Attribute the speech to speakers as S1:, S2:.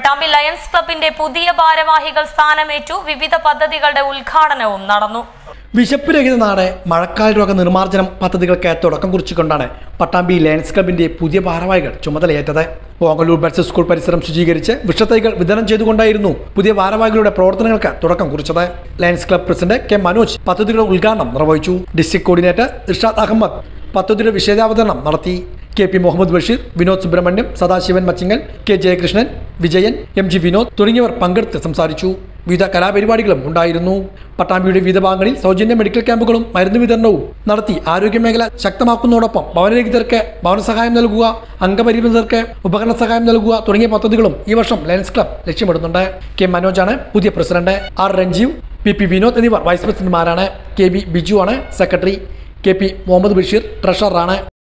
S1: Pattambi lions ക്ലബിന്റെ പുതിയ ഭാരവാഹികൾ സ്ഥാനമേറ്റു വിവിധ പദ്ധതികളുടെ ഉദ്ഘാടനവും നടന്നു
S2: വിശപ്പ് രഹിത നാട് മഴക്കാല രോഗ നിർമ്മാർജ്ജനം പദ്ധതികൾക്ക് തുടക്കം കുറിച്ചുകൊണ്ടാണ് പട്ടാമ്പി ലയൺസ് ക്ലബിന്റെ പുതിയ ഭാരവാഹികൾ ചുമതലയേറ്റത് ഓങ്ങല്ലൂർ ബഡ്സ് സ്കൂൾ പരിസരം ശുചീകരിച്ച് വിഷത്തൈകൾ വിതരണം ചെയ്തുകൊണ്ടായിരുന്നു പുതിയ ഭാരവാഹികളുടെ പ്രവർത്തനങ്ങൾക്ക് തുടക്കം കുറിച്ചത് Lions Club president K Manoj പദ്ധതിയുടെ ഉദ്ഘാടനം നിർവഹിച്ചു ഡിസ്ട്രിക്ട് കോർഡിനേറ്റർ ഇർഷാദ് അഹമ്മദ് പദ്ധതിയുടെ വിശദാവതരണം നടത്തി K P Muhammad Basheer Vinod Subrahmanyam Sadasivan Machingal K Jayakrishnan Vijayan M G Vinod തുടങ്ങിയവർ പങ്കെടുത്ത് സംസാരിച്ചു വിവിധ കലാപരിപാടികളും ഉണ്ടായിരുന്നു പട്ടാമ്പിയുടെ വിവിധ ഭാഗങ്ങളിൽ സൗജന്യ മെഡിക്കൽ ക്യാമ്പുകളും മരുന്ന് വിതരണവും നടത്തി ആരോഗ്യമേഖല ശക്തമാക്കുന്നതോടൊപ്പം ഭവനരഹിതർക്ക് ഭവന സഹായം നൽകുക അംഗപരിമിതർക്ക് ഉപകരണ സഹായം നൽകുക തുടങ്ങിയ പദ്ധതികളും ഈ വർഷം ലയൺസ് ക്ലബ് ലക്ഷ്യമിടുന്നുണ്ട് കെ മനോജാണ് പുതിയ president R Ranjeev P P Vinod എന്നിവർ വൈസ് പ്രസിഡന്റുമാരാണ് കെ ബി ബിജു ആണ് secretary K P Muhammad Basheer ട്രഷററാണ്